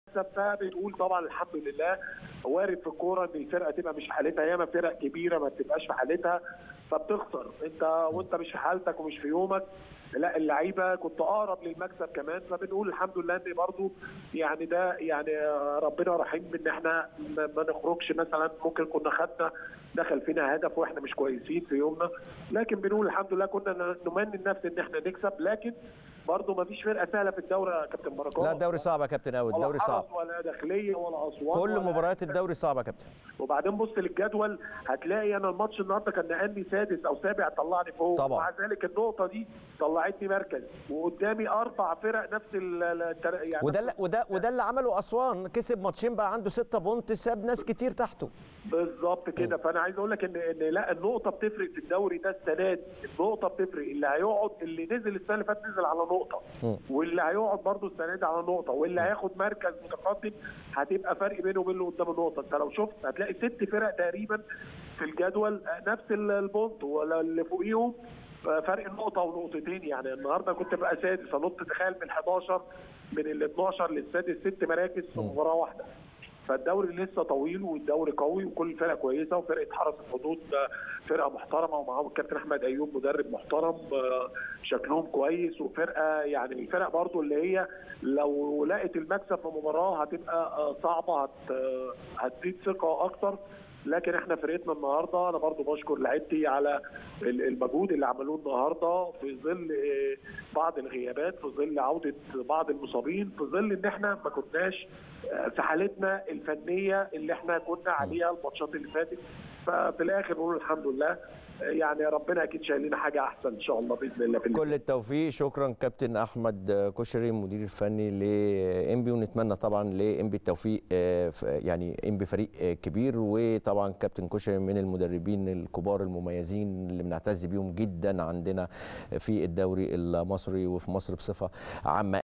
فبنقول طبعا الحمد لله وارد في الكوره ان الفرقه تبقى مش في حالتها ياما فرق كبيره ما بتبقاش في حالتها فبتخسر انت وانت مش في حالتك ومش في يومك لا اللعيبه كنت اقرب للمكسب كمان فبنقول الحمد لله ان برضو يعني ده يعني ربنا رحيم ان احنا ما ما نخرجش مثلا ممكن كنا خدنا دخل فينا هدف واحنا مش كويسين في يومنا لكن بنقول الحمد لله كنا نمني النفس ان احنا نكسب لكن برضه ما فيش فرقه سهله في الدوري يا كابتن بركات لا الدوري صعب يا كابتن قوي الدوري ولا صعب حرس ولا داخليه ولا اسوان كل ولا مباريات الدوري صعبه يا كابتن وبعدين بص للجدول هتلاقي انا الماتش النهارده كان نقلني سادس او سابع طلعني فوق طبعا. ومع ذلك النقطه دي طلعتني مركز وقدامي اربع فرق نفس ال ال- يعني وده اللي وده وده اللي عمله اسوان كسب ماتشين بقى عنده 6 بونت ساب ناس كتير تحته بالظبط كده فانا عايز اقول لك ان ان لا النقطه بتفرق في الدوري ده السنه دي النقطه بتفرق اللي هيقعد اللي نزل السنه اللي فاتت نزل على نقطه مم. واللي هيقعد برده السنه دي على نقطه واللي هياخد مركز متقدم هتبقى فرق بينه وبين اللي قدام النقطه انت لو شفت هتلاقي ست فرق تقريبا في الجدول نفس ال- البونت ولا اللي فوقيهم فرق نقطة ونقطتين يعني النهارده كنت بقى سادس انط تخيل من 11 من ال 12 للسادس ست مراكز في مباراة واحدة فالدوري لسه طويل والدوري قوي وكل الفرق كويسه وفرقه حرس الحدود آه، فرقه محترمه ومعاهم الكابتن احمد ايوب مدرب محترم آه، شكلهم كويس وفرقه يعني من الفرق برضو اللي هي لو لقت المكسب في مباراه هتبقى آه، صعبه هت آه، هتزيد ثقه اكتر لكن احنا فرقتنا النهارده انا برضو بشكر لعيبتي على ال- المجهود اللي عملوه النهارده في ظل آه، بعض الغيابات في ظل عوده بعض المصابين في ظل ان احنا ما كناش آه، في حالتنا الفنيه اللي احنا كنا عليها الماتشات اللي فاتت ففي الاخر نقول الحمد لله آه، يعني ربنا اكيد شايل لنا حاجه احسن ان شاء الله باذن الله في اللي كل التوفيق شكرا كابتن احمد كشري المدير الفني لانبي ونتمنى طبعا لانبي التوفيق آه، ف- يعني انبي فريق آه، كبير وطبعا كابتن كشري من المدربين الكبار المميزين اللي بنعتز بيهم جدا عندنا في الدوري المصري وفي مصر بصفه عامه